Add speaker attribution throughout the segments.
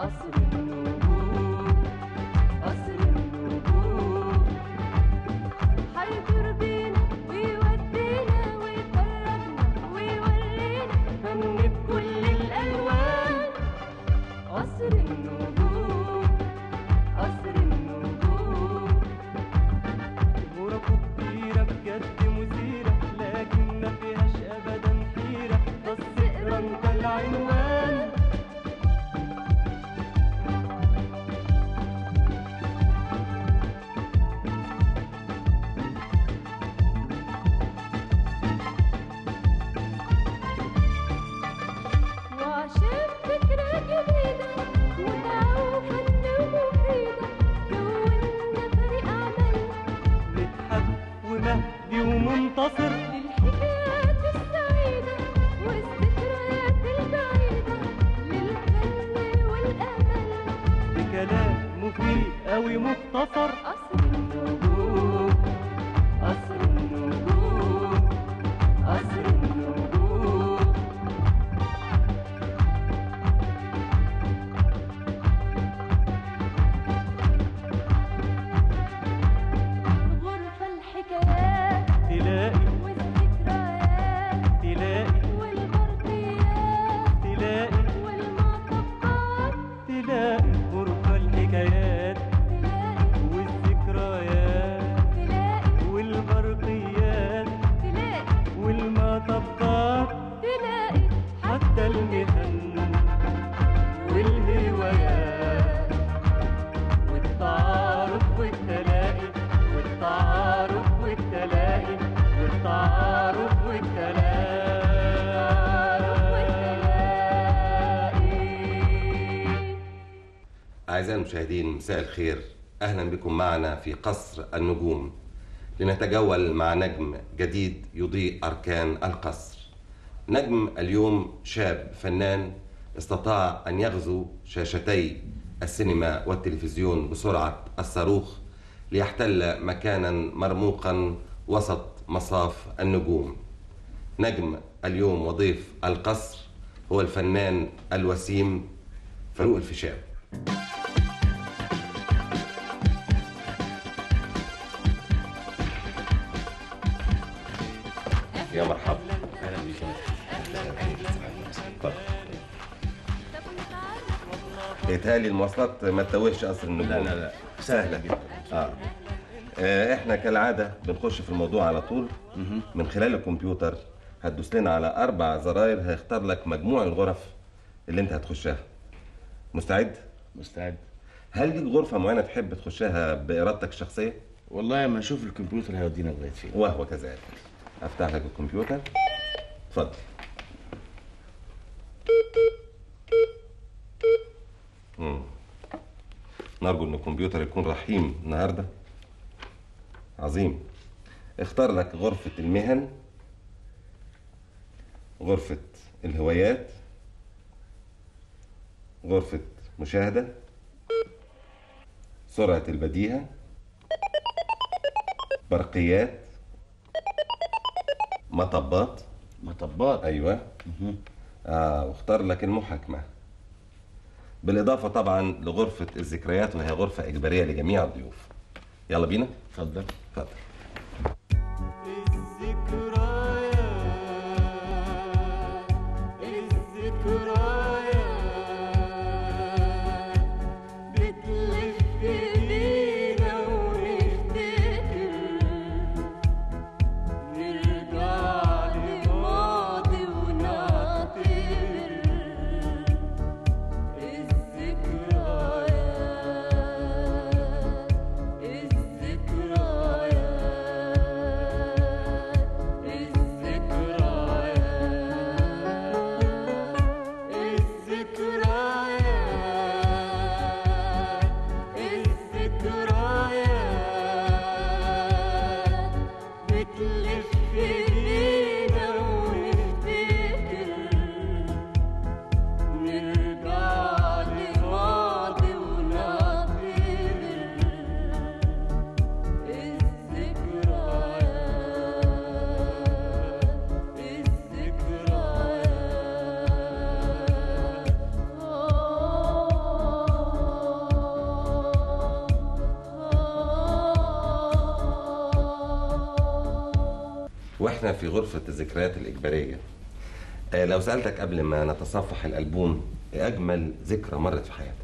Speaker 1: قصر النجوم قصر النجوم هيدور بينا ويودينا ويفرجنا ويورينا فن بكل الألوان قصر النجوم قصر النجوم
Speaker 2: غرفه كبيرة بجد مثيرة لكن ما فيهاش أبدا حيرة بس اقرا انت العنوان
Speaker 1: وعشان فكرة جديدة متعة وفن ومفيدة كونا فريق عمل
Speaker 2: مدحت ومهدي ومنتصر
Speaker 1: للحكايات السعيدة والذكريات البعيدة للفن والأمل
Speaker 2: بكلام مفيد أوي مختصر
Speaker 1: قصر النجوم قصر النجوم قصر النجوم غرفة الحكايات
Speaker 2: تلاقي
Speaker 1: والذكريات
Speaker 2: تلاقي
Speaker 1: والبرقيات
Speaker 2: تلاقي
Speaker 1: والمطبات
Speaker 2: تلاقي غرفة الحكايات
Speaker 1: تلاقي
Speaker 2: والذكريات
Speaker 1: تلاقي
Speaker 2: والبرقيات
Speaker 1: تلاقي
Speaker 2: والمطبات
Speaker 1: تلاقي
Speaker 2: حتى المهن والهوايات والتعارف والتلاقي والتعارف والتلاقي والتعارف
Speaker 1: والتلاقي
Speaker 3: أعزائي المشاهدين مساء الخير أهلا بكم معنا في قصر النجوم لنتجول مع نجم جديد يضيء أركان القصر نجم اليوم شاب فنان استطاع أن يغزو شاشتي السينما والتلفزيون بسرعة الصاروخ ليحتل مكانا مرموقا وسط مصاف النجوم نجم اليوم وضيف القصر هو الفنان الوسيم فاروق الفيشاوي يا مرحبا
Speaker 4: اهلا بيك
Speaker 3: اتفضل يتهيألي المواصلات ما تتوهش قصر النجوم
Speaker 4: لا لا لا
Speaker 3: سهلة جدا آه. آه احنا كالعادة بنخش في الموضوع على طول من خلال الكمبيوتر هتدوس لنا على أربع زراير هيختار لك مجموع الغرف اللي أنت هتخشها مستعد؟
Speaker 4: مستعد
Speaker 3: هل ليك غرفة معينة تحب تخشها بإرادتك الشخصية؟
Speaker 4: والله ما اشوف الكمبيوتر هيودينا لغايه فين
Speaker 3: وهو كذلك أفتح لك الكمبيوتر اتفضل مم. نرجو ان الكمبيوتر يكون رحيم النهارده عظيم اختار لك غرفة المهن غرفة الهوايات غرفة مشاهدة سرعة البديهة برقيات مطبات
Speaker 4: مطبات
Speaker 3: ايوه اه واختار لك المحاكمه بالاضافه طبعا لغرفه الذكريات وهي غرفه اجباريه لجميع الضيوف يلا بينا
Speaker 4: اتفضل
Speaker 3: اتفضل
Speaker 1: بتلف بينا ونفتكر نرجع لماضي ونعتبر الذكريات الذكريات
Speaker 3: احنا في غرفة الذكريات الإجبارية آه، لو سألتك قبل ما نتصفح الألبوم إيه أجمل ذكرى مرت في حياتك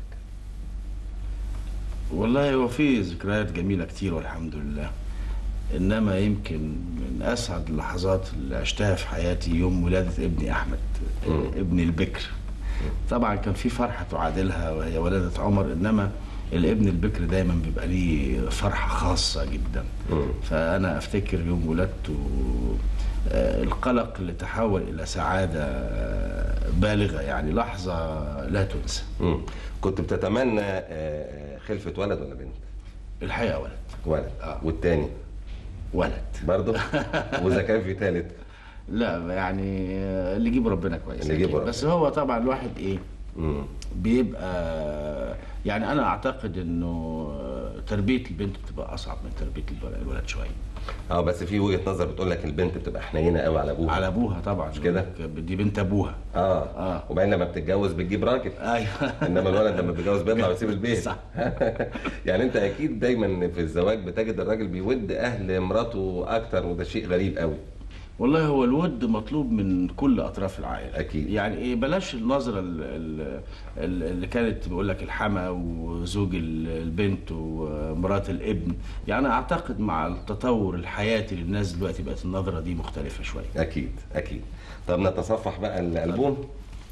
Speaker 4: والله هو في ذكريات جميلة كتير والحمد لله إنما يمكن من أسعد اللحظات اللي عشتها في حياتي يوم ولادة ابني أحمد
Speaker 3: مم.
Speaker 4: ابني البكر طبعا كان في فرحة تعادلها وهي ولادة عمر إنما الابن البكر دايما بيبقى ليه فرحة خاصة جدا
Speaker 3: مم.
Speaker 4: فأنا أفتكر يوم ولادته آه، القلق اللي تحول إلى سعادة آه، بالغة يعني لحظة لا تنسى
Speaker 3: مم. كنت بتتمنى آه، خلفة ولد ولا بنت؟
Speaker 4: الحقيقة ولد
Speaker 3: ولد
Speaker 4: آه.
Speaker 3: والتاني
Speaker 4: ولد
Speaker 3: برضه وإذا كان في تالت
Speaker 4: لا يعني آه، اللي يجيب ربنا كويس
Speaker 3: اللي يجيب
Speaker 4: أكيد.
Speaker 3: ربنا.
Speaker 4: بس هو طبعا الواحد ايه
Speaker 3: مم.
Speaker 4: بيبقى يعني انا اعتقد انه آه، تربيه البنت بتبقى اصعب من تربيه الب- الولد شويه
Speaker 3: اه بس في وجهة نظر بتقول لك البنت بتبقى حنينة قوي على أبوها
Speaker 4: على ابوها طبعا
Speaker 3: مش كده؟
Speaker 4: دي بنت ابوها
Speaker 3: اه
Speaker 4: آه.
Speaker 3: وبعدين لما بتتجوز بتجيب راجل
Speaker 4: ايوه
Speaker 3: انما الولد لما بيتجوز بيطلع ويسيب البيت
Speaker 4: صح.
Speaker 3: يعني انت اكيد دايما في الزواج بتجد الراجل بيود اهل مراته اكتر وده شيء غريب قوي
Speaker 4: والله هو الود مطلوب من كل اطراف العائله
Speaker 3: أكيد.
Speaker 4: يعني ايه بلاش النظره ال- ال- ال- اللي كانت بيقول لك الحما وزوج ال- البنت ومرات الابن يعني اعتقد مع التطور الحياتي للناس دلوقتي بقت النظره دي مختلفه شويه
Speaker 3: اكيد اكيد طب نتصفح بقى الالبوم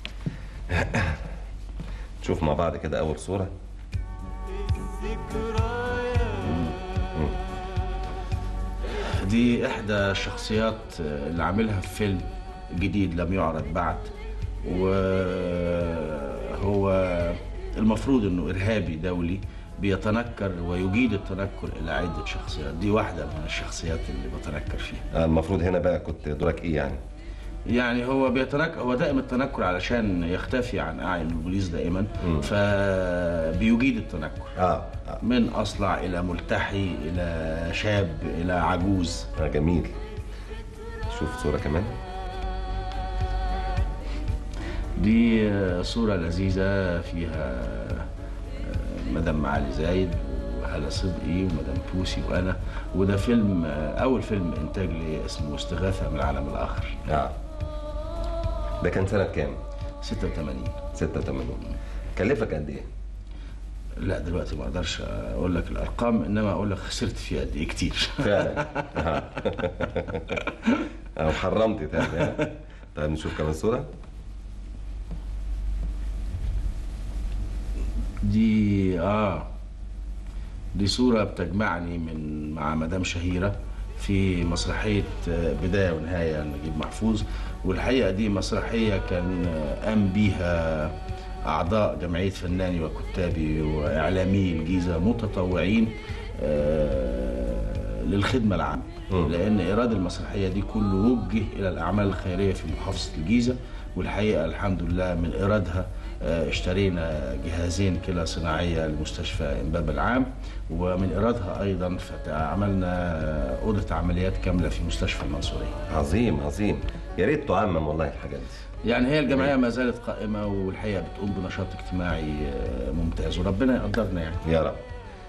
Speaker 3: نشوف مع بعض كده اول صوره
Speaker 4: دي احدى الشخصيات اللي عاملها في فيلم جديد لم يعرض بعد وهو المفروض انه ارهابي دولي بيتنكر ويجيد التنكر الى عده شخصيات دي واحده من الشخصيات اللي بتنكر فيها
Speaker 3: آه، المفروض هنا بقى كنت دورك ايه يعني
Speaker 4: يعني هو بيتنكر هو دائم التنكر علشان يختفي عن اعين البوليس دائما فبيجيد التنكر
Speaker 3: اه, آه.
Speaker 4: من اصلع الى ملتحي الى شاب الى عجوز
Speaker 3: آه جميل شوف صوره كمان
Speaker 4: دي آه، صورة لذيذة فيها آه، مدام معالي زايد وهلا صدقي ومدام بوسي وأنا وده فيلم آه، أول فيلم إنتاج لي اسمه استغاثة من العالم الآخر
Speaker 3: اه ده كان سنه كام
Speaker 4: 86
Speaker 3: 86 كلفك قد ايه
Speaker 4: لا دلوقتي ما أقدرش أقول لك الأرقام إنما أقول لك خسرت فيه قد إيه كتير
Speaker 3: فعلا آه. او حرمت تاني ها؟ طيب نشوف كمان صوره
Speaker 4: دي آه دي صورة بتجمعني من مع مدام شهيرة في مسرحية آه، بداية ونهاية نجيب محفوظ والحقيقة دي مسرحية كان آه، قام بيها أعضاء جمعية فناني وكتابي وإعلامي الجيزة متطوعين آه، للخدمة العامة
Speaker 3: مم.
Speaker 4: لأن إيراد المسرحية دي كله وجه إلى الأعمال الخيرية في محافظة الجيزة والحقيقة الحمد لله من إيرادها آه، اشترينا جهازين كلى صناعية لمستشفى إنباب العام ومن إيرادها أيضا فت- عملنا أوضة عمليات كاملة في مستشفى المنصورية
Speaker 3: عظيم عظيم يا ريت تعمم والله الحاجات دي
Speaker 4: يعني هي الجمعية ما زالت قائمة والحقيقة بتقوم بنشاط اجتماعي آه، ممتاز وربنا يقدرنا يعني
Speaker 3: يا رب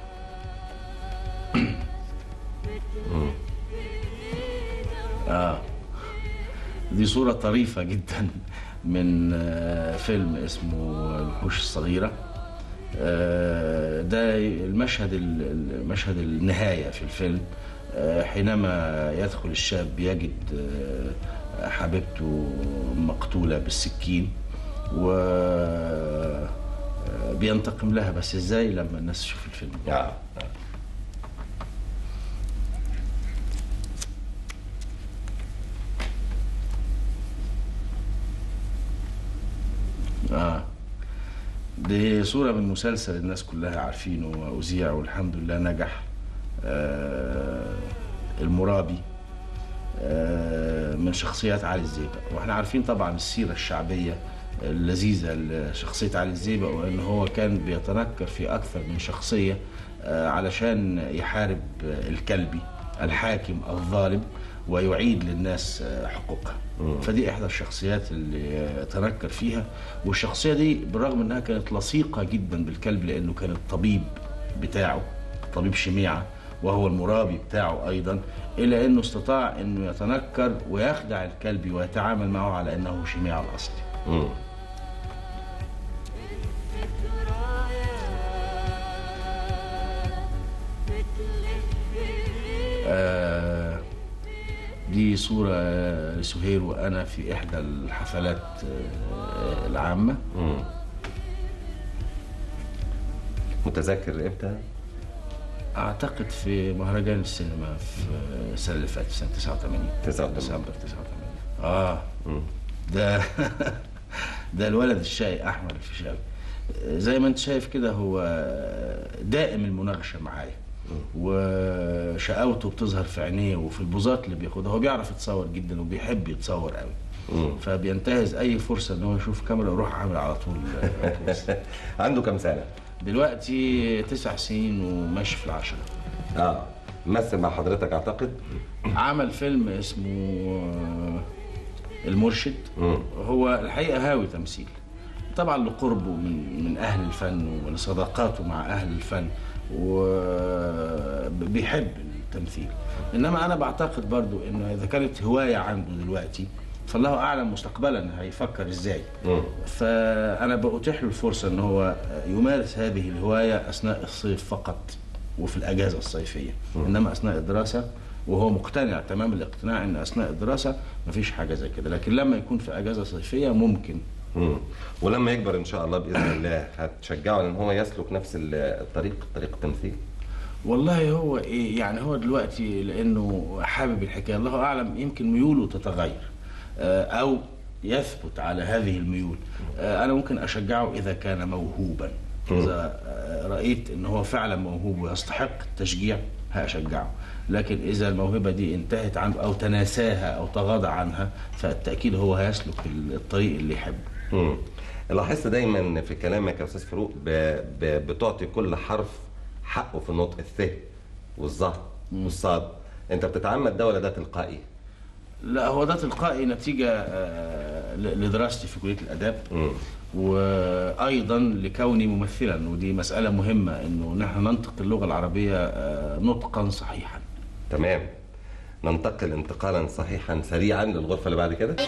Speaker 4: آه دي صورة طريفة جدا من آه، فيلم اسمه الوحوش الصغيرة آه، ده المشهد ال- المشهد النهاية في الفيلم آه، حينما يدخل الشاب يجد آه، حبيبته مقتولة بالسكين و آه، بينتقم لها بس ازاي لما الناس تشوف الفيلم
Speaker 3: آه. آه.
Speaker 4: اه دي صورة من مسلسل الناس كلها عارفينه وأذيع والحمد لله نجح آه المرابي آه من شخصيات علي الزيبق واحنا عارفين طبعا السيرة الشعبية اللذيذة لشخصية علي الزيبق وان هو كان بيتنكر في اكثر من شخصية آه علشان يحارب الكلبي الحاكم الظالم ويعيد للناس آه، حقوقها فدي احدى الشخصيات اللي تنكر فيها والشخصيه دي بالرغم انها كانت لصيقه جدا بالكلب لانه كان الطبيب بتاعه طبيب شميعه وهو المرابي بتاعه ايضا الا انه استطاع انه يتنكر ويخدع الكلب ويتعامل معه على انه شميع الاصلي
Speaker 3: مم.
Speaker 4: آه، دي صورة لسهير وأنا في إحدى الحفلات آه، العامة
Speaker 3: مم. متذكر امتى؟
Speaker 4: أعتقد في مهرجان السينما في السنة اللي فاتت سنة 89
Speaker 3: 89.
Speaker 4: ديسمبر 89 آه
Speaker 3: مم.
Speaker 4: ده ده الولد الشقي أحمد الفيشاوي زي ما أنت شايف كده هو دائم المناقشة معايا وشقاوته بتظهر في عينيه وفي البوزات اللي بياخدها هو بيعرف يتصور جدا وبيحب يتصور قوي
Speaker 3: مم.
Speaker 4: فبينتهز اي فرصه ان هو يشوف كاميرا ويروح عامل على طول بوست.
Speaker 3: عنده كام سنة؟
Speaker 4: دلوقتي تسع سنين وماشي في العشرة
Speaker 3: اه مثل مع حضرتك اعتقد
Speaker 4: عمل فيلم اسمه آه، المرشد
Speaker 3: مم.
Speaker 4: هو الحقيقة هاوي تمثيل طبعا لقربه من من أهل الفن ولصداقاته مع أهل الفن وبيحب التمثيل إنما أنا بعتقد برضو إنه إذا كانت هواية عنده دلوقتي فالله أعلم مستقبلا هيفكر إزاي
Speaker 3: مم.
Speaker 4: فأنا بأتيح له الفرصة إن هو يمارس هذه الهواية أثناء الصيف فقط وفي الأجازة الصيفية إنما أثناء الدراسة وهو مقتنع تمام الاقتناع ان اثناء الدراسه مفيش حاجه زي كده لكن لما يكون في اجازه صيفيه ممكن
Speaker 3: مم. ولما يكبر ان شاء الله باذن الله هتشجعه ان هو يسلك نفس ال- الطريق طريق التمثيل
Speaker 4: والله هو ايه يعني هو دلوقتي لانه حابب الحكايه الله اعلم يمكن ميوله تتغير آه، او يثبت على هذه الميول آه، انا ممكن اشجعه اذا كان موهوبا اذا آه، رايت ان هو فعلا موهوب ويستحق التشجيع هشجعه لكن اذا الموهبه دي انتهت عنه او تناساها او تغاضى عنها فالتاكيد هو هيسلك الطريق اللي يحبه
Speaker 3: مم. لاحظت دايما في كلامك يا استاذ فاروق ب... ب... بتعطي كل حرف حقه في النطق الث والظه والصاد انت بتتعمد ده ولا ده تلقائي
Speaker 4: لا هو ده تلقائي نتيجة آه، ل- لدراستي في كلية الآداب
Speaker 3: مم.
Speaker 4: وأيضا لكوني ممثلا ودي مسألة مهمة إنه نحن ننطق اللغة العربية آه، نطقا صحيحا
Speaker 3: تمام ننتقل انتقالا صحيحا سريعا للغرفه اللي بعد كده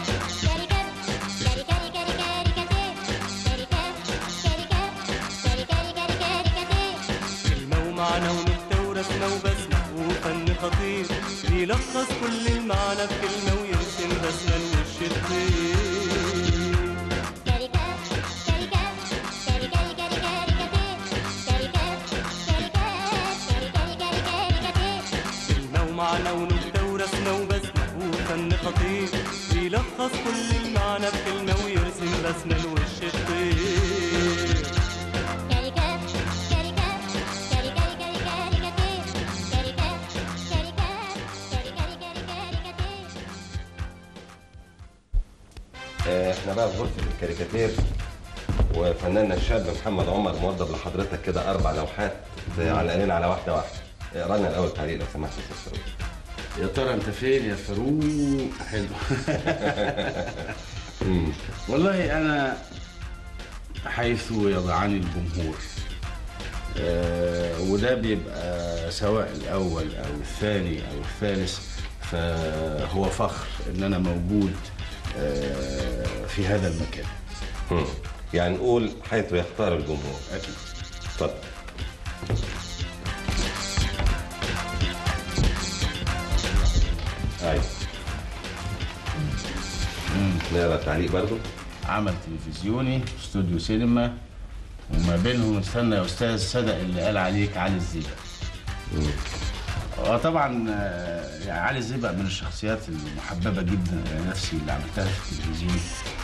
Speaker 2: كلمة ومعنى ونكتة ورسمة وبسمة وفن خطير بيلخص كل المعنى في كلمة ويرسم رسمة الوش الطير كلمة ومعنى ونكتة ورسمة وبسمة وفن خطير بيلخص كل المعنى في كلمة ويرسم رسمة الوش الطير
Speaker 3: آه، احنا بقى في غرفه الكاريكاتير وفناننا الشاب محمد عمر موظف لحضرتك كده اربع لوحات على على واحده واحده اقرا لنا الاول تعليق لو سمحت يا استاذ فاروق
Speaker 4: يا ترى أنت فين يا فاروق حلو
Speaker 3: مم.
Speaker 4: والله أنا حيث يضعني الجمهور آه، وده بيبقى سواء الأول أو الثاني أو الثالث فهو فخر إن أنا موجود آه، في هذا المكان
Speaker 3: مم. يعني نقول حيث يختار الجمهور
Speaker 4: أكيد
Speaker 3: اتفضل ايوه نقرا التعليق برضو
Speaker 4: عمل تلفزيوني استوديو سينما وما بينهم استنى يا استاذ صدق اللي قال عليك علي الزيبق وطبعا آه، يعني علي الزيبق من الشخصيات المحببه جدا الى نفسي اللي عملتها في التلفزيون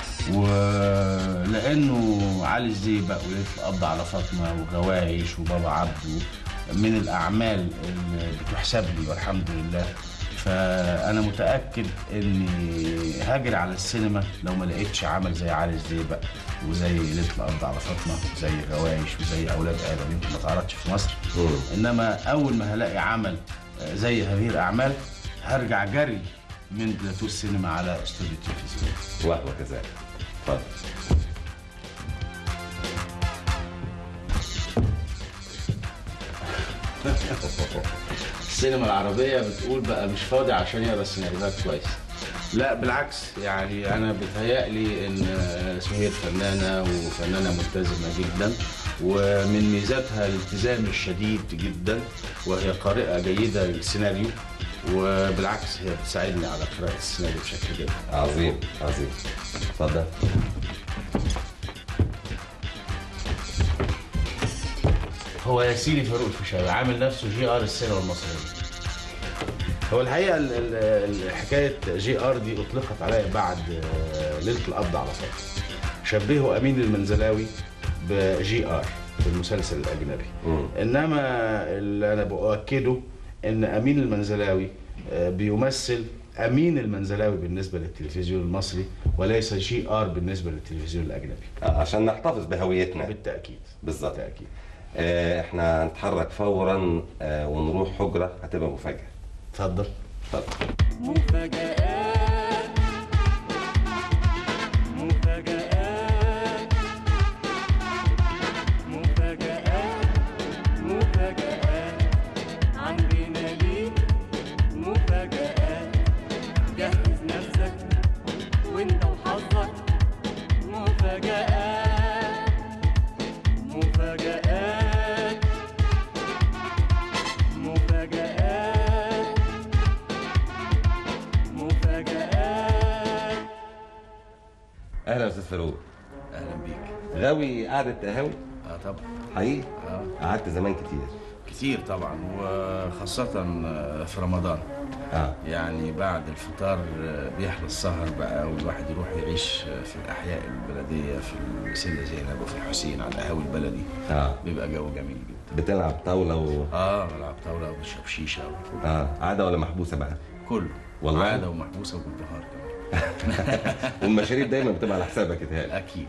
Speaker 4: ولانه علي الزيبق وليله القبض على فاطمه وغوايش وبابا عبده من الاعمال اللي بتحسب لي والحمد لله فانا متاكد اني هاجر على السينما لو ما لقيتش عمل زي علي الزيبق وزي ليله القبض على فاطمه وزي غوايش وزي اولاد ادم يمكن ما اتعرضش في مصر
Speaker 3: مم.
Speaker 4: انما اول ما هلاقي عمل آه، زي هذه الاعمال هرجع جري من بلاتو السينما على استوديو التلفزيون
Speaker 3: وهو كذلك اتفضل
Speaker 4: السينما العربية بتقول بقى مش فاضي عشان يقرا السيناريوهات كويس لا بالعكس يعني انا بيتهيألي ان سهير فنانه وفنانه ملتزمه جدا ومن ميزاتها الالتزام الشديد جدا وهي قارئه جيده للسيناريو وبالعكس هي بتساعدني على قراءه السيناريو بشكل جيد
Speaker 3: عظيم عظيم اتفضل
Speaker 4: هو ياسيني فاروق الفيشاوي عامل نفسه جي ار السينما المصريه هو الحقيقه ال- ال- ال- حكايه جي ار دي اطلقت عليا بعد آه، ليله القبض على صالح شبهه امين المنزلاوي بجي ار في المسلسل الاجنبي
Speaker 3: مم.
Speaker 4: انما اللي انا باكده ان امين المنزلاوي آه، بيمثل امين المنزلاوي بالنسبه للتلفزيون المصري وليس جي ار بالنسبه للتلفزيون الاجنبي
Speaker 3: آه، عشان نحتفظ بهويتنا
Speaker 4: بالتاكيد
Speaker 3: بالظبط.
Speaker 4: بالتاكيد
Speaker 3: آه، احنا هنتحرك فورا آه، ونروح حجره هتبقى مفاجاه
Speaker 4: اتفضل
Speaker 3: اتفضل
Speaker 2: مفاجآت مفاجآت مفاجآت مفاجآت عندنا ليك مفاجآت جهز نفسك وانت وحظك مفاجآت مفاجآت مفاجآت مفاجآت
Speaker 3: اهلا يا استاذ فاروق
Speaker 4: اهلا بيك
Speaker 3: غاوي قعده قهاوي
Speaker 4: اه طبعا
Speaker 3: حقيقي
Speaker 4: اه
Speaker 3: قعدت زمان كتير
Speaker 4: كتير طبعا وخاصة في رمضان
Speaker 3: اه
Speaker 4: يعني بعد الفطار بيحلى السهر بقى والواحد يروح يعيش في الأحياء البلدية في السيدة زينب وفي الحسين على القهاوي البلدي
Speaker 3: اه
Speaker 4: بيبقى جو جميل جدا
Speaker 3: بتلعب طاوله و...
Speaker 4: اه بلعب طاولة وبشرب شيشة
Speaker 3: اه قاعده ولا محبوسه بقى
Speaker 4: كله
Speaker 3: والله؟
Speaker 4: عادة ومحبوسة وبالنهار كمان
Speaker 3: والمشاريب دايما بتبقى على حسابك اتهيألي
Speaker 4: أكيد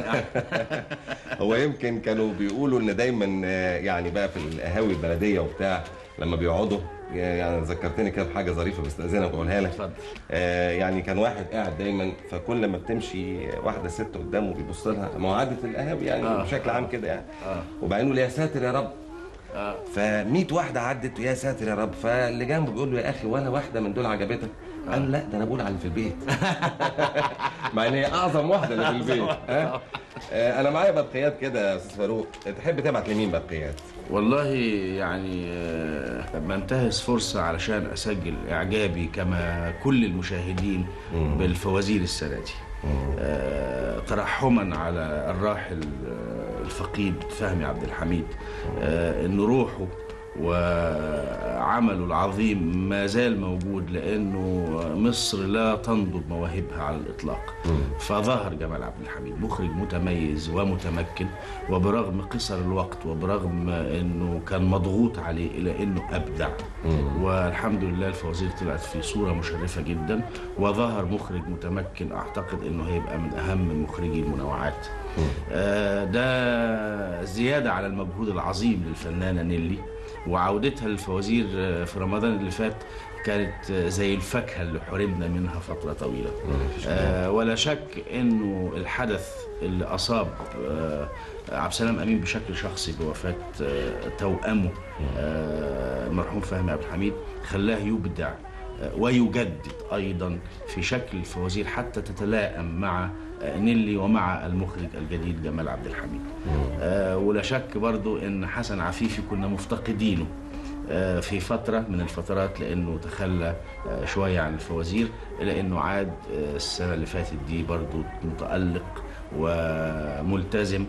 Speaker 3: هو يمكن كانوا بيقولوا ان دايما آه، يعني بقى في القهاوي البلديه وبتاع لما بيقعدوا يعني ذكرتني كده بحاجه ظريفه بستاذنك واقولها لك
Speaker 4: اتفضل.
Speaker 3: آه يعني كان واحد قاعد دايما فكل ما بتمشي واحده ست قدامه بيبص لها ما هو عاده القهاوي يعني
Speaker 4: آه.
Speaker 3: بشكل عام كده يعني
Speaker 4: آه.
Speaker 3: وبعدين يقول يا ساتر يا رب
Speaker 4: آه.
Speaker 3: ف100 واحده عدت يا ساتر يا رب فاللي جنبه بيقول له يا اخي ولا واحده من دول عجبتك قال له لا ده انا بقول على اللي في البيت مع ان هي اعظم واحده اللي في البيت ها آه، انا معايا برقيات كده يا استاذ فاروق تحب تبعت لمين برقيات
Speaker 4: والله يعني آه، بنتهز فرصة علشان أسجل إعجابي كما كل المشاهدين بالفوازير السنة دي آه، ترحما على الراحل آه، الفقيد فهمي عبد الحميد آه، إن روحه وعمله العظيم ما زال موجود لأنه مصر لا تنضب مواهبها على الإطلاق فظهر جمال عبد الحميد مخرج متميز ومتمكن وبرغم قصر الوقت وبرغم أنه كان مضغوط عليه إلى أنه أبدع والحمد لله الفوازير طلعت في صورة مشرفة جدا وظهر مخرج متمكن أعتقد أنه هيبقى من أهم مخرجي المنوعات آه، ده زيادة على المجهود العظيم للفنانة نيلي وعودتها للفوازير آه، في رمضان اللي فات كانت آه، زي الفاكهة اللي حرمنا منها فترة طويلة آه، ولا شك انه الحدث اللي اصاب آه، عبد السلام امين بشكل شخصي بوفاة آه، توأمه آه، المرحوم فهمي عبد الحميد خلاه يبدع آه، ويجدد ايضا في شكل الفوازير حتى تتلائم مع آه، نيلي ومع المخرج الجديد جمال عبد الحميد آه، ولا شك برضو ان حسن عفيفي كنا مفتقدينه آه، في فترة من الفترات لأنه تخلى آه، شوية عن الفوازير إلى أنه عاد آه، السنة اللي فاتت دي برضو متألق وملتزم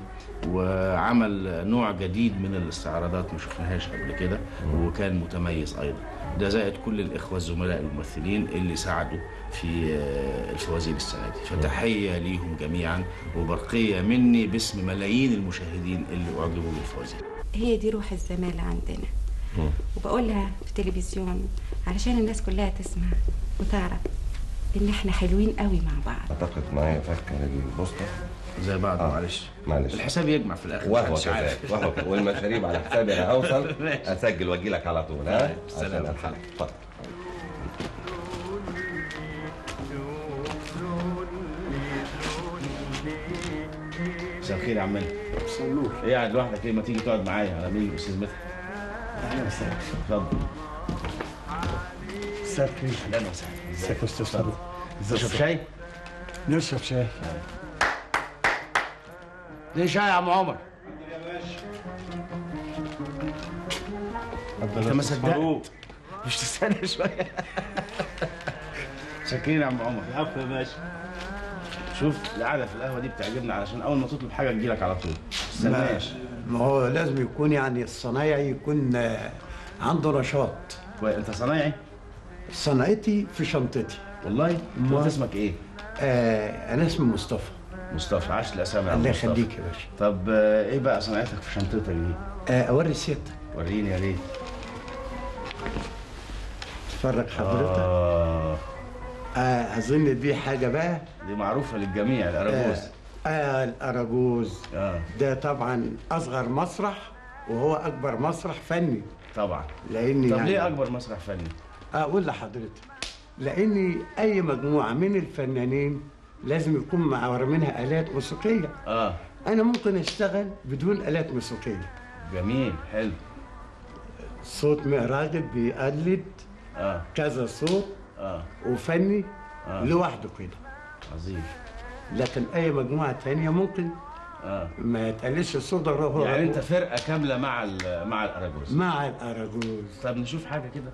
Speaker 4: وعمل نوع جديد من الاستعراضات ما شفناهاش قبل كده وكان متميز أيضا ده زائد كل الإخوة الزملاء الممثلين اللي ساعدوا في آه، الفوازير السنة دي فتحية ليهم جميعا وبرقية مني باسم ملايين المشاهدين اللي أعجبوا بالفوازير
Speaker 5: هي دي روح الزمالة عندنا وبقولها في التلفزيون علشان الناس كلها تسمع وتعرف ان احنا حلوين قوي مع بعض
Speaker 3: اعتقد معايا فكه للبوسطه
Speaker 4: زي بعض
Speaker 3: آه،
Speaker 4: معلش
Speaker 3: معلش.
Speaker 4: الحساب يجمع في الاخر
Speaker 3: وهو
Speaker 4: محدش
Speaker 3: كذلك
Speaker 4: عارف.
Speaker 3: وهو كذلك والمشاريب على حسابي انا هوصل
Speaker 4: ماشي.
Speaker 3: اسجل واجي لك على طول ها
Speaker 4: طيب، سلام.
Speaker 3: عشان ألحق. اتفضل
Speaker 4: مساء الخير يا عمنا ايه قاعد لوحدك ليه ما تيجي تقعد معايا على مين استاذ مدحت
Speaker 6: اهلا وسهلا
Speaker 4: اتفضل
Speaker 6: مساء الخير
Speaker 4: اهلا وسهلا
Speaker 6: ازيك يا استاذ فاروق
Speaker 4: تشرب شاي؟
Speaker 6: نشرب شاي
Speaker 4: ليه شاي يا عم عمر؟
Speaker 6: اتفضل
Speaker 4: انت ما
Speaker 6: أستاذ فاروق.
Speaker 4: صدقت مش تستنى شويه شاكرين يا عم عمر
Speaker 6: العفو يا باشا
Speaker 4: شوف القعده في القهوه دي بتعجبنا علشان اول ما تطلب حاجه تجيلك على طول ما تستناش
Speaker 6: ما هو لازم يكون يعني الصنايعي يكون آه، عنده نشاط
Speaker 4: كويس انت صنايعي
Speaker 6: صنعتي في شنطتي
Speaker 4: والله
Speaker 6: ما-
Speaker 4: انت اسمك ايه
Speaker 6: آه انا اسمي مصطفى
Speaker 4: مصطفى عاش الاسامي يا عم
Speaker 6: الله
Speaker 4: مصطفى.
Speaker 6: يخليك يا باشا
Speaker 4: طب آه، ايه بقى صناعتك في شنطتك دي
Speaker 6: آه اوري سيادتك
Speaker 4: وريني يا ريت
Speaker 6: اتفرج حضرتك
Speaker 4: اه
Speaker 6: آه اظن دي حاجه بقى
Speaker 4: دي معروفه للجميع الاراجوز
Speaker 6: آه, آه الاراجوز
Speaker 4: اه
Speaker 6: ده طبعا اصغر مسرح وهو اكبر مسرح فني
Speaker 4: طبعا
Speaker 6: لاني
Speaker 4: طب
Speaker 6: يعني
Speaker 4: ليه اكبر مسرح فني
Speaker 6: اقول لحضرتك لاني اي مجموعه من الفنانين لازم يكون مع منها الات موسيقيه
Speaker 4: اه
Speaker 6: انا ممكن اشتغل بدون الات موسيقيه
Speaker 4: جميل حلو
Speaker 6: صوت راجل بيقلد
Speaker 4: اه
Speaker 6: كذا صوت
Speaker 4: اه
Speaker 6: وفني
Speaker 4: آه.
Speaker 6: لوحده كده
Speaker 4: عظيم
Speaker 6: لكن اي مجموعه تانية ممكن
Speaker 4: اه
Speaker 6: ما يتقلش الصوت ده هو
Speaker 4: يعني انت فرقه كامله مع ال- مع الاراجوز
Speaker 6: مع الاراجوز
Speaker 4: طب نشوف حاجه كده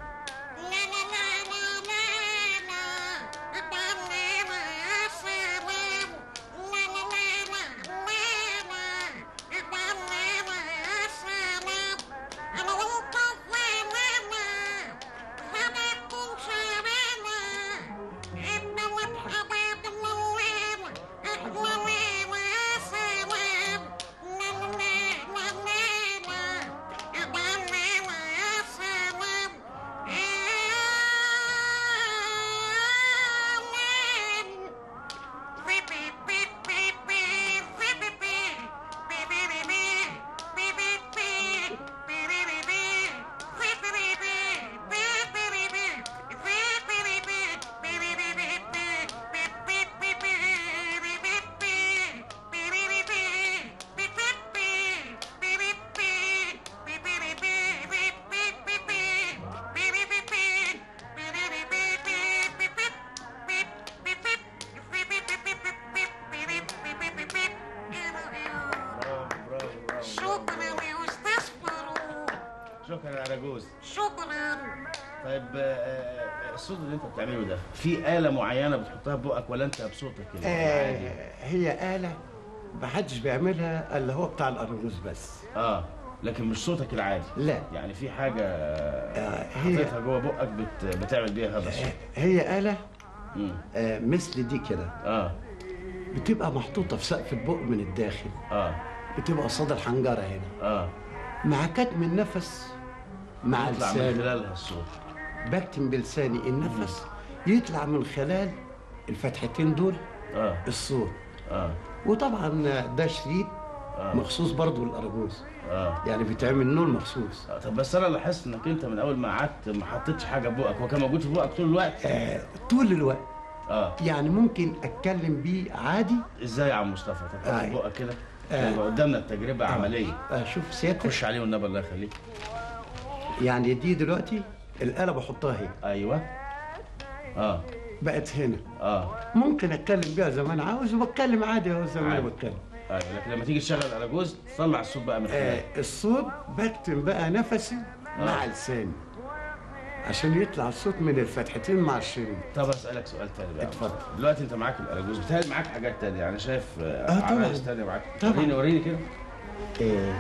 Speaker 1: شكرا يا استاذ فاروق
Speaker 4: شكرا يا اراجوز
Speaker 1: شكرا
Speaker 4: طيب آه، آه، الصوت اللي انت بتعمله ده في آلة معينة بتحطها في بقك ولا انت بصوتك كده عادي؟
Speaker 6: آه هي آلة محدش بيعملها الا هو بتاع الاراجوز بس
Speaker 4: اه لكن مش صوتك العادي
Speaker 6: لا
Speaker 4: يعني في حاجة
Speaker 6: آه هي
Speaker 4: حطيتها جوه بقك بت... بتعمل بيها هذا الصوت
Speaker 6: هي آلة
Speaker 4: مم.
Speaker 6: آه مثل دي كده
Speaker 4: اه
Speaker 6: بتبقى محطوطة في سقف البق من الداخل
Speaker 4: اه
Speaker 6: بتبقى قصاد الحنجرة هنا
Speaker 4: اه
Speaker 6: مع كتم النفس مع
Speaker 4: يطلع من
Speaker 6: لساني
Speaker 4: خلالها الصوت
Speaker 6: بكتم بلساني النفس يطلع من خلال الفتحتين دول
Speaker 4: اه
Speaker 6: الصوت
Speaker 4: اه
Speaker 6: وطبعا ده شريط
Speaker 4: آه.
Speaker 6: مخصوص برضو للاراجوز
Speaker 4: اه
Speaker 6: يعني بيتعمل نول مخصوص
Speaker 4: آه، طب بس انا لاحظت انك انت من اول ما قعدت ما حطيتش حاجه في بقك هو كان موجود في بقك طول الوقت
Speaker 6: آه طول الوقت
Speaker 4: اه
Speaker 6: يعني ممكن اتكلم بيه عادي
Speaker 4: ازاي يا عم مصطفى طب حط في
Speaker 6: آه.
Speaker 4: بقك كده
Speaker 6: آه.
Speaker 4: يبقى قدامنا التجربه عمليه
Speaker 6: اشوف سيادتك
Speaker 4: خش عليه والنبي الله يخليك
Speaker 6: يعني دي دلوقتي الآلة بحطها هنا
Speaker 4: ايوه اه
Speaker 6: بقت هنا
Speaker 4: اه
Speaker 6: ممكن اتكلم بيها زي ما انا عاوز وبتكلم عادي اهو زي ما انا
Speaker 4: عادي.
Speaker 6: بتكلم
Speaker 4: ايوه لكن لما تيجي تشغل اراجوز تطلع الصوت بقى من خلالك
Speaker 6: آه الصوت بكتم بقى نفسي مع
Speaker 4: آه.
Speaker 6: لساني عشان يطلع الصوت من الفتحتين مع الشريط
Speaker 4: طب اسالك سؤال تاني بقى
Speaker 6: اتفضل.
Speaker 4: دلوقتي انت معاك الاراجوز بتهيألي معاك حاجات تانية يعني شايف
Speaker 6: آه، طبعاً.
Speaker 4: عرايس تانية معاك
Speaker 6: طبعاً.
Speaker 4: وريني وريني كده
Speaker 6: ايه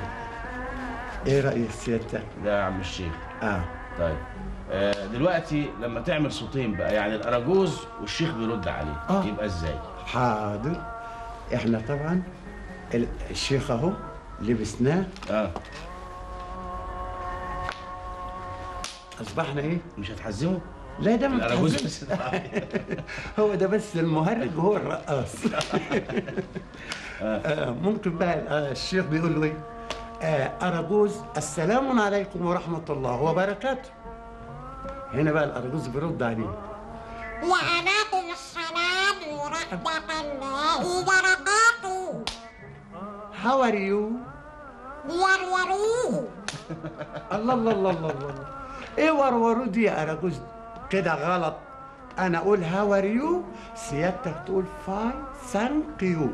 Speaker 6: ايه رأي سيادتك؟
Speaker 4: ده يا عم الشيخ
Speaker 6: اه
Speaker 4: طيب آه، دلوقتي لما تعمل صوتين بقى يعني الاراجوز والشيخ بيرد عليه
Speaker 6: آه.
Speaker 4: يبقى ازاي؟
Speaker 6: حاضر احنا طبعا ال- الشيخ اهو لبسناه
Speaker 4: اه
Speaker 6: اصبحنا ايه؟
Speaker 4: مش هتحزمه؟
Speaker 6: لا ده ما
Speaker 4: الاراجوز
Speaker 6: بتحزنش.
Speaker 4: بس
Speaker 6: هو ده بس المهرج وهو الرقاص آه، ممكن بقى آه، الشيخ بيقول له ايه آه، أراجوز السلام عليكم ورحمة الله وبركاته هنا بقى الأراجوز بيرد عليه
Speaker 1: وعليكم السلام ورحمة الله وبركاته
Speaker 6: How are you?
Speaker 1: ورورو
Speaker 6: الله الله الله الله الله ايه ورورو دي يا اراجوز كده غلط انا اقول هاو ار يو سيادتك تقول فاي ثانك يو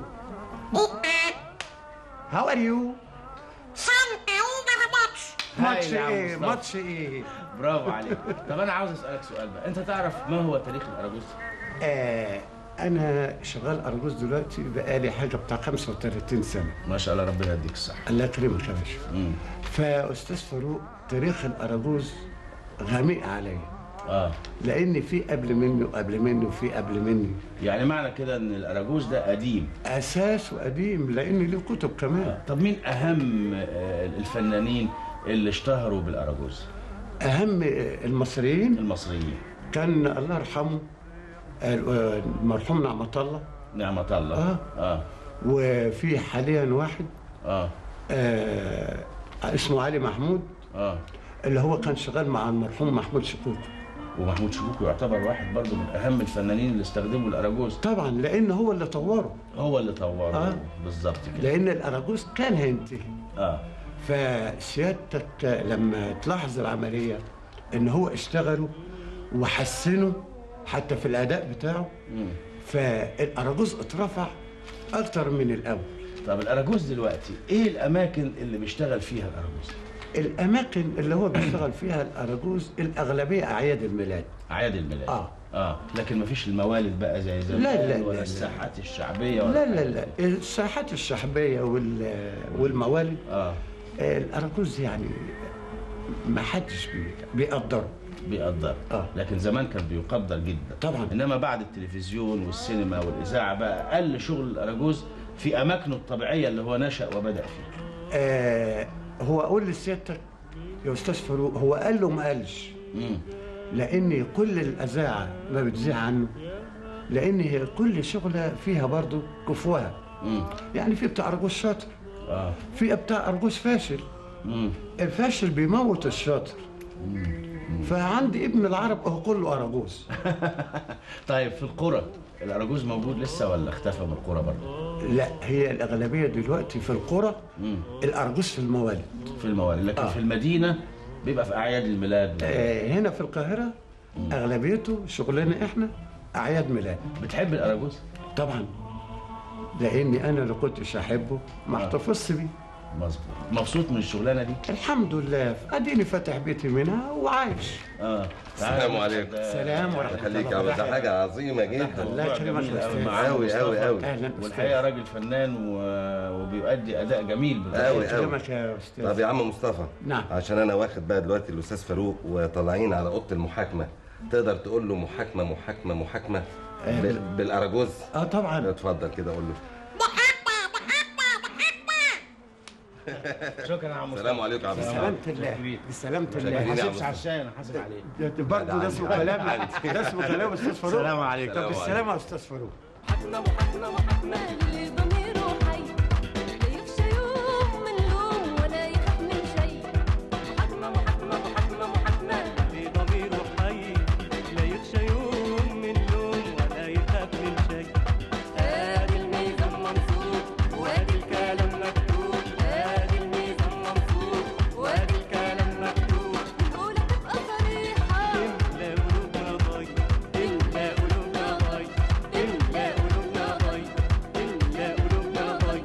Speaker 6: هاو ار يو
Speaker 1: سنة وما ماتش
Speaker 6: ماتش
Speaker 4: هايل يا عم
Speaker 6: ايه
Speaker 4: مصطفى.
Speaker 6: ماتش ايه
Speaker 4: برافو عليك طب انا عاوز اسالك سؤال بقى انت تعرف ما هو تاريخ الاراجوز
Speaker 6: آه انا شغال اراجوز دلوقتي بقالي حاجه بتاع 35 سنه
Speaker 4: ما شاء الله ربنا يديك الصحه
Speaker 6: الله يكرمك يا باشا
Speaker 4: مم.
Speaker 6: فاستاذ فاروق تاريخ الاراجوز غميق عليا
Speaker 4: اه
Speaker 6: لان في قبل مني وقبل مني وفي قبل مني
Speaker 4: يعني معنى كده ان الاراجوز ده قديم
Speaker 6: اساسه قديم لان له كتب كمان
Speaker 4: طب مين اهم آه، الفنانين اللي اشتهروا بالاراجوز
Speaker 6: اهم المصريين
Speaker 4: المصريين
Speaker 6: كان الله يرحمه المرحوم نعمة الله
Speaker 4: نعمة الله
Speaker 6: آه.
Speaker 4: اه
Speaker 6: وفي حاليا واحد
Speaker 4: اه
Speaker 6: آه اسمه علي محمود
Speaker 4: اه
Speaker 6: اللي هو كان شغال مع المرحوم محمود شكوك
Speaker 4: ومحمود شكوكو يعتبر واحد برضه من اهم الفنانين اللي استخدموا الاراجوز
Speaker 6: طبعا لان هو اللي طوره
Speaker 4: هو اللي طوره
Speaker 6: آه.
Speaker 4: بالظبط كده
Speaker 6: لان الاراجوز كان هينتهي
Speaker 4: اه
Speaker 6: فسيادتك لما تلاحظ العمليه ان هو اشتغلوا وحسنوا حتى في الاداء بتاعه
Speaker 4: مم.
Speaker 6: فالاراجوز اترفع اكتر من الاول
Speaker 4: طب الاراجوز دلوقتي ايه الاماكن اللي بيشتغل فيها الاراجوز
Speaker 6: الاماكن اللي هو بيشتغل فيها الاراجوز الاغلبيه اعياد الميلاد
Speaker 4: اعياد الميلاد
Speaker 6: آه.
Speaker 4: اه لكن مفيش الموالد بقى زي زمان
Speaker 6: لا، لا،
Speaker 4: ولا
Speaker 6: لا، لا.
Speaker 4: الساحات الشعبيه ولا
Speaker 6: لا لا لا الساحات الشعبيه وال والموالد
Speaker 4: اه
Speaker 6: الاراجوز يعني ما حدش بي- بيقدره
Speaker 4: بيقدر
Speaker 6: آه.
Speaker 4: لكن زمان كان بيقدر جدا
Speaker 6: طبعاً.
Speaker 4: انما بعد التلفزيون والسينما والاذاعه بقى قل شغل الاراجوز في اماكنه الطبيعيه اللي هو نشا وبدا فيها
Speaker 6: آه هو اقول لسيادتك يا استاذ فاروق هو قال له ما قالش
Speaker 4: مم.
Speaker 6: لان كل الاذاعه ما بتذيع عنه لان هي كل شغله فيها برضو كفوها
Speaker 4: مم.
Speaker 6: يعني في بتاع ارجوز شاطر
Speaker 4: اه
Speaker 6: في بتاع ارجوز فاشل
Speaker 4: مم.
Speaker 6: الفاشل بيموت الشاطر فعندي ابن العرب هو كله اراجوز
Speaker 4: طيب في القرى الاراجوز موجود لسه ولا اختفى من القرى برضه
Speaker 6: لا هي الاغلبيه دلوقتي في القرى
Speaker 4: مم.
Speaker 6: الارجوز في الموالد
Speaker 4: في الموالد لكن
Speaker 6: آه.
Speaker 4: في المدينه بيبقى في اعياد الميلاد
Speaker 6: آه هنا في القاهره اغلبيته شغلنا احنا اعياد ميلاد
Speaker 4: بتحب الاراجوز
Speaker 6: طبعا لاني انا اللي كنتش احبه ما احتفظت بيه
Speaker 4: مظبوط مبسوط من الشغلانه دي
Speaker 6: الحمد لله اديني فاتح بيتي منها وعايش
Speaker 4: اه
Speaker 3: السلام عليكم.
Speaker 6: سلام ورحمه
Speaker 3: خليك
Speaker 6: الله
Speaker 3: يا عم ده
Speaker 6: وبركاته
Speaker 3: حاجه عظيمه جدا
Speaker 6: الله يكرمك
Speaker 4: جميل
Speaker 6: يا
Speaker 4: قوي
Speaker 6: أستاذ.
Speaker 4: معانا
Speaker 3: أوي،
Speaker 4: مصطفى.
Speaker 3: أوي، أوي.
Speaker 6: اهلا
Speaker 4: والحقيقه راجل فنان و... وبيؤدي اداء جميل بالظبط.
Speaker 3: أوي.
Speaker 6: الله يكرمك يا استاذ
Speaker 3: طب يا عم مصطفى
Speaker 6: نعم.
Speaker 3: عشان انا واخد بقى دلوقتي الاستاذ فاروق وطالعين على اوضه المحاكمه تقدر تقول له محاكمه محاكمه محاكمه بال- بالاراجوز
Speaker 6: اه طبعا
Speaker 3: اتفضل كده قول له
Speaker 4: شكرا يا عم مصطفى
Speaker 3: السلام عليكم يا عم
Speaker 6: بسلامة
Speaker 3: مصطفى
Speaker 6: الله بسلامة
Speaker 3: شكرا
Speaker 6: الله
Speaker 3: يا عم
Speaker 4: حاسبش على الشاي انا حاسب عليه
Speaker 6: برضه ده اسمه كلام ده اسمه كلام استاذ فاروق
Speaker 4: السلام عليكم.
Speaker 6: طب بالسلامه يا استاذ فاروق
Speaker 7: اللي ضميره حي لا يخشى يوم من لوم ولا يخاف من شيء محاكمة محاكمة محاكمة محاكمة
Speaker 2: اللي ضميره حي لا يخشى يوم من لوم ولا يخاف من شيء
Speaker 7: ادي الميزان منصوب وادي الكلام مكتوب ادي الميزان منصوب وادي
Speaker 2: الكلام مكتوب
Speaker 7: الأولى تبقى صريحة
Speaker 2: إملا قلوبنا ضي إملا قلوبنا ضي إملا قلوبنا ضي إملا قلوبنا ضي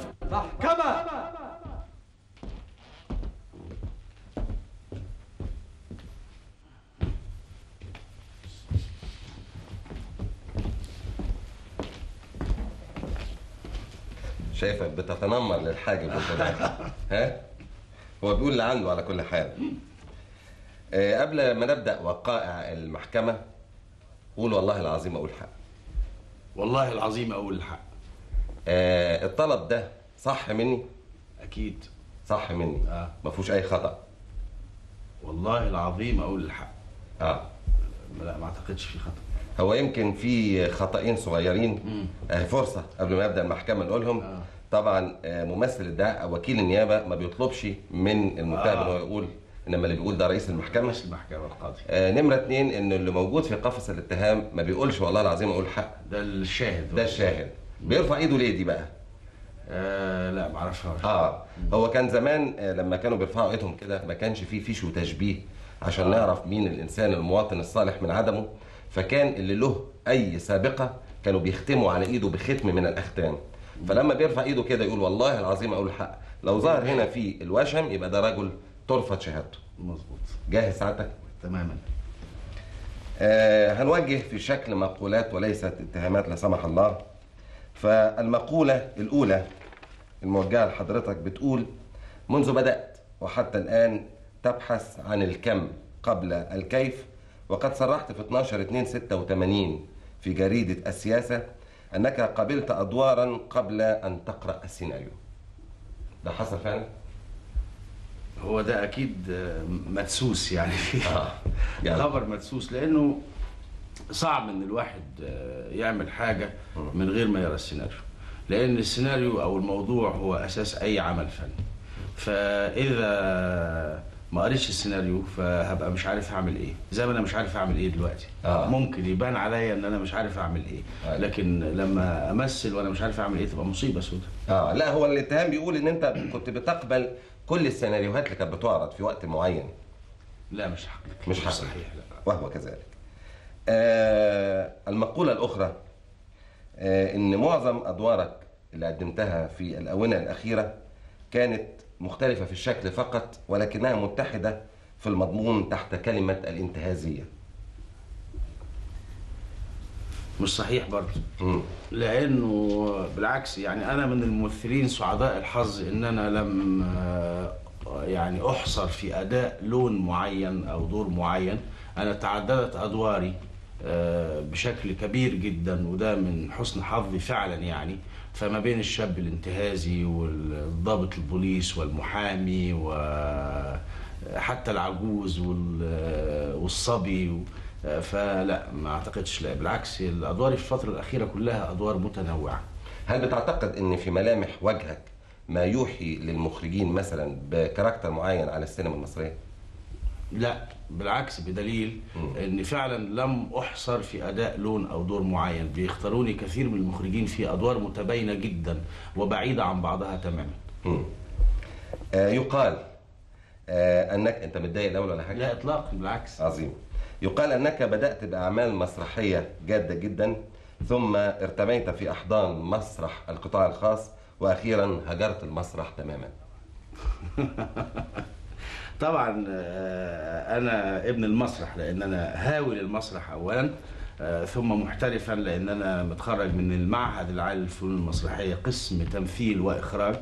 Speaker 3: شايفك بتتنمر للحاجب وانت داخل. ها هو بيقول اللي عنده على كل حال آه، قبل ما نبدا وقائع المحكمه قول والله العظيم اقول حق
Speaker 4: والله العظيم اقول الحق
Speaker 3: آه، الطلب ده صح مني
Speaker 4: اكيد
Speaker 3: صح مني
Speaker 4: آه.
Speaker 3: ما فيهوش اي خطا
Speaker 4: والله العظيم اقول الحق
Speaker 3: اه
Speaker 4: لا ما اعتقدش في خطا
Speaker 3: هو يمكن في خطأين صغيرين آه فرصة قبل ما يبدأ المحكمة نقولهم
Speaker 4: آه.
Speaker 3: طبعا آه ممثل الدعاء أو وكيل النيابة ما بيطلبش من المتهم
Speaker 4: آه.
Speaker 3: إن هو يقول إنما اللي بيقول ده رئيس المحكمة
Speaker 4: مش المحكمه القاضي
Speaker 3: آه نمرة اتنين إن اللي موجود في قفص الاتهام ما بيقولش والله العظيم أقول حق
Speaker 4: ده الشاهد
Speaker 3: ده الشاهد بيرفع إيده ليه دي بقى
Speaker 4: آه لا معرفهاش
Speaker 3: اه هو كان زمان آه، لما كانوا بيرفعوا ايدهم كده ما كانش فيه فيش وتشبيه عشان نعرف مين الانسان المواطن الصالح من عدمه فكان اللي له اي سابقه كانوا بيختموا على ايده بختم من الاختام فلما بيرفع ايده كده يقول والله العظيم اقول الحق لو ظهر هنا في الوشم يبقى ده رجل ترفض شهادته
Speaker 4: مظبوط
Speaker 3: جاهز سعادتك
Speaker 4: تماما
Speaker 3: آه هنوجه في شكل مقولات وليست اتهامات لا سمح الله فالمقولة الأولى الموجهة لحضرتك بتقول منذ بدأت وحتى الآن تبحث عن الكم قبل الكيف وقد صرحت في 12 2 86 في جريدة السياسة أنك قبلت أدوارا قبل أن تقرأ السيناريو ده حصل فعلا؟
Speaker 4: هو ده اكيد آه، مدسوس يعني
Speaker 3: آه. يعني
Speaker 4: خبر مدسوس لانه صعب ان الواحد آه، يعمل حاجه من غير ما يرى السيناريو لان السيناريو او الموضوع هو اساس اي عمل فني فاذا ما قريتش السيناريو فهبقى مش عارف اعمل ايه زي ما انا مش عارف اعمل ايه دلوقتي
Speaker 3: آه.
Speaker 4: ممكن يبان عليا ان انا مش عارف اعمل ايه
Speaker 3: أيوة.
Speaker 4: لكن لما امثل وانا مش عارف اعمل ايه تبقى مصيبه سودة
Speaker 3: اه لا هو الاتهام بيقول ان انت كنت بتقبل كل السيناريوهات اللي كانت بتعرض في وقت معين
Speaker 4: لا مش حقيقي
Speaker 3: مش حقيقي.
Speaker 4: صحيح لا
Speaker 3: وهو كذلك آه المقولة الأخرى آه إن معظم أدوارك اللي قدمتها في الآونة الأخيرة كانت مختلفة في الشكل فقط ولكنها متحدة في المضمون تحت كلمة الانتهازية
Speaker 4: مش صحيح برضه
Speaker 3: مم.
Speaker 4: لانه بالعكس يعني انا من الممثلين سعداء الحظ ان انا لم آه، يعني احصر في اداء لون معين او دور معين انا تعددت ادواري آه، بشكل كبير جدا وده من حسن حظي فعلا يعني فما بين الشاب الانتهازي والضابط البوليس والمحامي وحتى العجوز وال- والصبي فلا ما اعتقدش لا بالعكس الادوار في الفتره الاخيره كلها ادوار متنوعه
Speaker 3: هل بتعتقد إن في ملامح وجهك ما يوحي للمخرجين مثلا بكاركتر معين على السينما المصرية؟
Speaker 4: لا بالعكس بدليل ان فعلا لم احصر في اداء لون او دور معين بيختاروني كثير من المخرجين في ادوار متباينه جدا وبعيده عن بعضها تماما
Speaker 3: مم. آه يقال آه أنك أنت متضايق الأول ولا حاجة؟
Speaker 4: لا اطلاقا بالعكس
Speaker 3: عظيم يقال أنك بدأت بأعمال مسرحية جادة جدا ثم ارتميت في أحضان مسرح القطاع الخاص وأخيرا هجرت المسرح تماما
Speaker 4: طبعا آه، انا ابن المسرح لان انا هاوي للمسرح اولا آه، ثم محترفا لان انا متخرج من المعهد العالي للفنون المسرحيه قسم تمثيل واخراج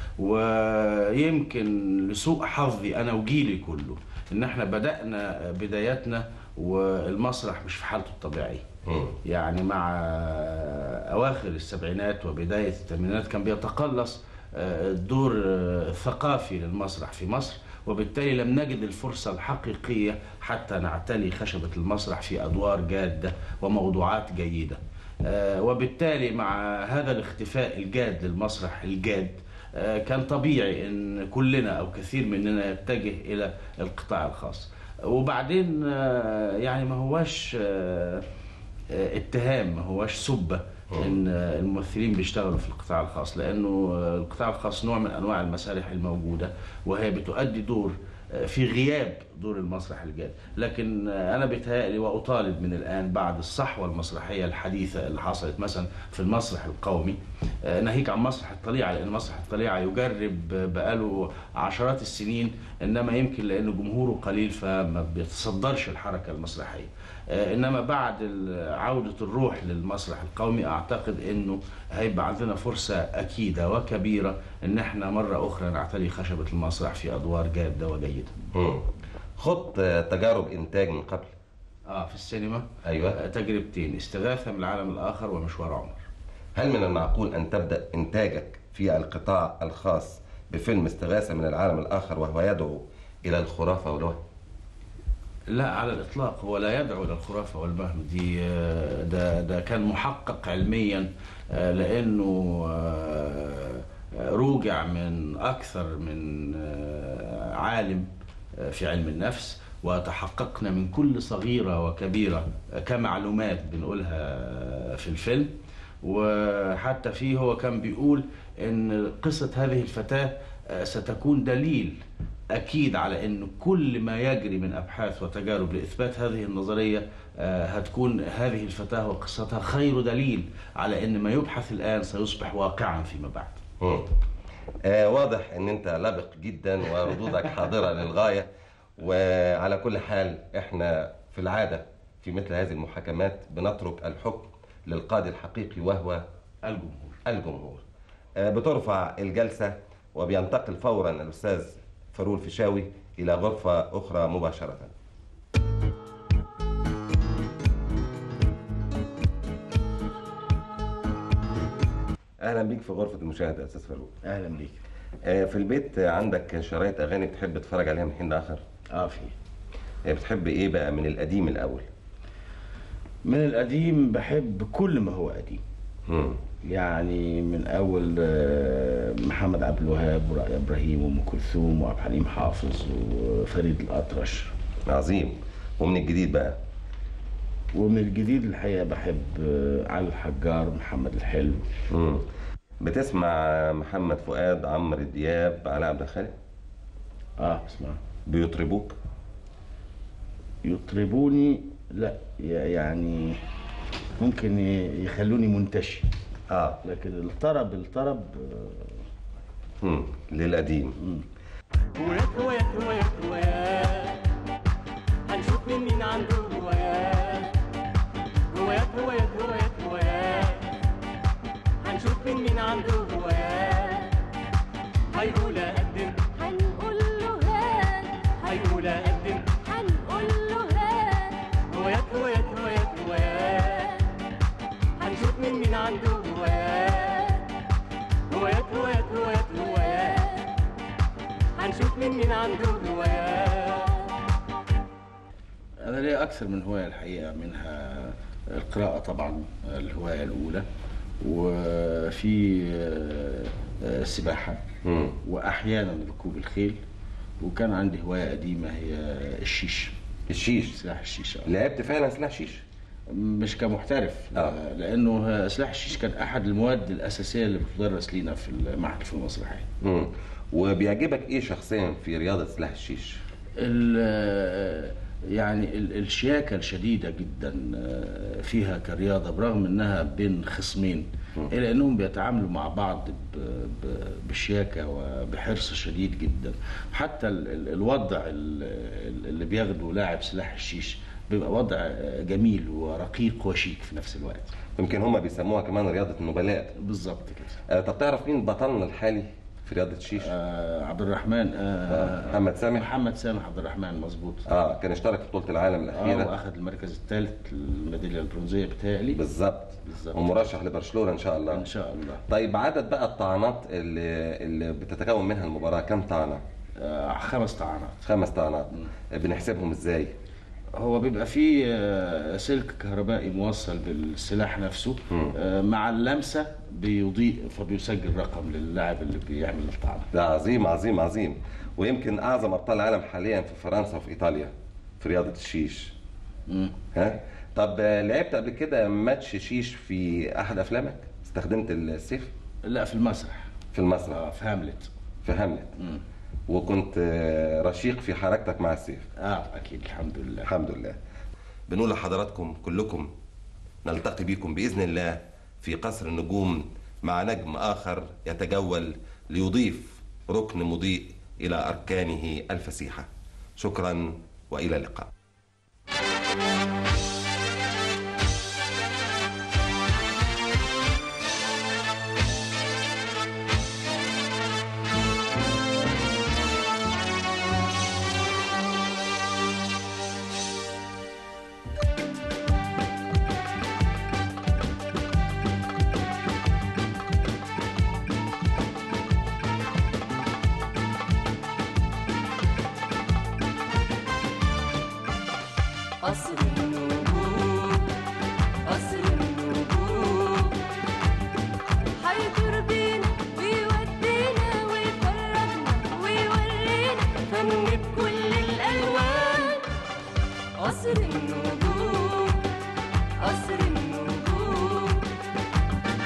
Speaker 4: ويمكن لسوء حظي انا وجيلي كله ان احنا بدانا بداياتنا والمسرح مش في حالته الطبيعيه
Speaker 3: مم.
Speaker 4: يعني مع اواخر السبعينات وبدايه الثمانينات كان بيتقلص آه، الدور آه، الثقافي للمسرح في مصر وبالتالي لم نجد الفرصه الحقيقيه حتى نعتلي خشبه المسرح في ادوار جاده وموضوعات جيده آه، وبالتالي مع هذا الاختفاء الجاد للمسرح الجاد آه، كان طبيعي ان كلنا او كثير مننا يتجه الى القطاع الخاص وبعدين آه، يعني ما هواش آه، آه، اتهام ما هواش سبه ان آه، الممثلين بيشتغلوا في القطاع الخاص لانه آه، القطاع الخاص نوع من انواع المسارح الموجوده وهي بتؤدي دور آه، في غياب دور المسرح الجاد لكن آه، انا بيتهيألي واطالب من الان بعد الصحوه المسرحيه الحديثه اللي حصلت مثلا في المسرح القومي آه، ناهيك عن مسرح الطليعه لان مسرح الطليعه يجرب بقاله عشرات السنين انما يمكن لان جمهوره قليل فما بيتصدرش الحركه المسرحيه آه، انما بعد ال- عوده الروح للمسرح القومي اعتقد انه هيبقى عندنا فرصه اكيده وكبيره ان احنا مره اخرى نعتلي خشبه المسرح في ادوار جاده وجيده.
Speaker 3: مم. خضت آه، تجارب إنتاج من قبل
Speaker 4: اه في السينما
Speaker 3: أيوة
Speaker 4: آه، تجربتين استغاثه من العالم الاخر ومشوار عمر.
Speaker 3: هل من المعقول أن تبدأ إنتاجك في القطاع الخاص بفيلم استغاثة من العالم الآخر وهو يدعو إلى الخرافة والوهم؟
Speaker 4: لا على الاطلاق هو لا يدعو الى الخرافه والوهم دي آه، ده ده كان محقق علميا آه، لانه آه، آه، روجع من اكثر من آه، عالم آه، في علم النفس وتحققنا من كل صغيره وكبيره آه، كمعلومات بنقولها في الفيلم وحتى فيه هو كان بيقول ان قصة هذه الفتاة آه، ستكون دليل اكيد على ان كل ما يجري من ابحاث وتجارب لاثبات هذه النظريه آه، هتكون هذه الفتاه وقصتها خير دليل على ان ما يبحث الان سيصبح واقعا فيما بعد
Speaker 3: مم. آه واضح ان انت لبق جدا وردودك حاضره للغايه وعلى كل حال احنا في العاده في مثل هذه المحاكمات بنترك الحكم للقاضي الحقيقي وهو
Speaker 4: الجمهور
Speaker 3: الجمهور آه بترفع الجلسه وبينتقل فورا الاستاذ فاروق الفيشاوي الى غرفه اخرى مباشره اهلا بيك في غرفه المشاهده يا استاذ فاروق
Speaker 4: اهلا بيك
Speaker 3: آه، في البيت عندك شرايط اغاني بتحب تتفرج عليها من حين لاخر
Speaker 4: اه في
Speaker 3: آه، بتحب ايه بقى من القديم الاول
Speaker 4: من القديم بحب كل ما هو قديم
Speaker 3: مم.
Speaker 4: يعني من اول آه، محمد عبد الوهاب ورائع ابراهيم وام كلثوم وعبد الحليم حافظ وفريد الاطرش
Speaker 3: عظيم ومن الجديد بقى
Speaker 4: ومن الجديد الحقيقه بحب آه، علي الحجار محمد الحلو
Speaker 3: مم. بتسمع محمد فؤاد عمرو دياب علاء عبد الخالق
Speaker 4: اه اسمع
Speaker 3: بيطربوك
Speaker 4: يطربوني لا ي- يعني ممكن ي- يخلوني منتشي
Speaker 3: اه
Speaker 4: لكن الطرب الطرب آه،
Speaker 3: مم. للقديم
Speaker 2: هوايات هوايات هوايات هوايات هنشوف مين مين عنده هوايات هوايات هوايات هوايات هوايات هنشوف مين مين عنده هوايات هيقول اقدم
Speaker 7: هنقول له هات
Speaker 2: هيقول اقدم
Speaker 7: هنقول له هات
Speaker 2: هوايات هوايات هوايات هوايات هنشوف مين مين عنده هوايات هوايات هوايات هوايات هوايات هنشوف مين مين عنده هوايات
Speaker 4: انا ليا اكثر من هوايه الحقيقه منها القراءه طبعا الهوايه الاولى وفي آه، آه، السباحه
Speaker 3: مم.
Speaker 4: واحيانا ركوب الخيل وكان عندي هوايه قديمه هي الشيش
Speaker 3: الشيش
Speaker 4: سلاح الشيش آه.
Speaker 3: لعبت فعلا سلاح شيش
Speaker 4: مش كمحترف
Speaker 3: آه.
Speaker 4: لانه سلاح الشيش كان احد المواد الاساسيه اللي بتدرس لينا في المعهد الفنون المسرحيه
Speaker 3: مم. وبيعجبك ايه شخصيا في رياضه سلاح الشيش
Speaker 4: ال- يعني ال- الشياكة الشديدة جدا آه، فيها كرياضة برغم انها بين خصمين الا انهم بيتعاملوا مع بعض ب- ب- بشياكة وبحرص شديد جدا حتى ال- ال- الوضع ال- ال- اللي بياخده لاعب سلاح الشيش بيبقى وضع آه، جميل ورقيق وشيك في نفس الوقت
Speaker 3: يمكن هم بيسموها كمان رياضه النبلاء
Speaker 4: بالظبط كده
Speaker 3: آه طب تعرف مين بطلنا الحالي في رياضه الشيش
Speaker 4: آه، عبد الرحمن آه،
Speaker 3: محمد سامح
Speaker 4: محمد سامح عبد الرحمن مظبوط
Speaker 3: اه كان اشترك في بطوله العالم
Speaker 4: اه
Speaker 3: الاخيره
Speaker 4: واخد المركز الثالث الميداليه البرونزيه بتهيألي
Speaker 3: بالظبط
Speaker 4: بالظبط.
Speaker 3: ومرشح لبرشلونه ان شاء الله
Speaker 4: ان شاء الله
Speaker 3: طيب عدد بقى الطعنات اللي اللي بتتكون منها المباراه كم طعنه
Speaker 4: آه خمس طعنات
Speaker 3: خمس طعنات بنحسبهم ازاي
Speaker 4: هو بيبقى فيه آه، سلك كهربائي موصل بالسلاح نفسه آه، مع اللمسه بيضيء فبيسجل رقم للاعب اللي بيعمل الطعنه
Speaker 3: ده عظيم عظيم عظيم ويمكن اعظم ابطال العالم حاليا في فرنسا وفي ايطاليا في رياضه الشيش
Speaker 4: مم.
Speaker 3: ها طب آه، لعبت قبل كده ماتش شيش في احد افلامك استخدمت السيف
Speaker 4: لا في المسرح
Speaker 3: في المسرح
Speaker 4: آه في هاملت
Speaker 3: في هاملت وكنت آه، رشيق في حركتك مع السيف
Speaker 4: اه اكيد الحمد لله
Speaker 3: الحمد لله بنقول لحضراتكم كلكم نلتقي بكم بإذن الله في قصر النجوم مع نجم آخر يتجول ليضيف ركن مضيء إلى أركانه الفسيحة شكرا وإلى اللقاء
Speaker 2: قصر النجوم قصر النجوم
Speaker 7: هيدور بينا ويودينا ويفرجنا ويورينا
Speaker 2: فن بكل الألوان قصر النجوم قصر النجوم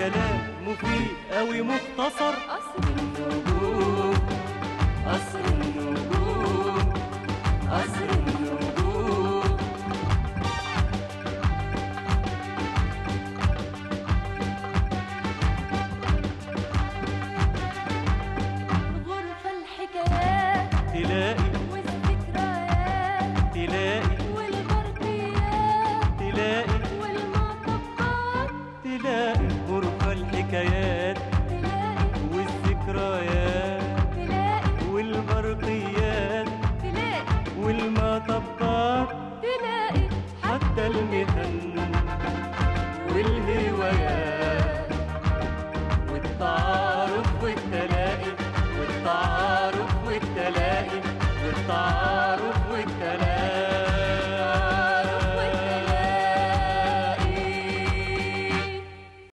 Speaker 2: كلام مفيد أوي مختصر
Speaker 7: قصر النجوم قصر النجوم قصر النجوم غرفة الحكايات
Speaker 2: تلاقي
Speaker 7: والذكريات
Speaker 2: تلاقي
Speaker 7: والبرديات
Speaker 2: تلاقي
Speaker 7: والمطبات
Speaker 2: تلاقي غرفة الحكايات
Speaker 7: تلاقي
Speaker 2: والذكريات
Speaker 7: تلاقي
Speaker 2: والبرقيات
Speaker 7: تلاقي
Speaker 2: والمطبات
Speaker 7: تلاقي
Speaker 2: حتى المرايات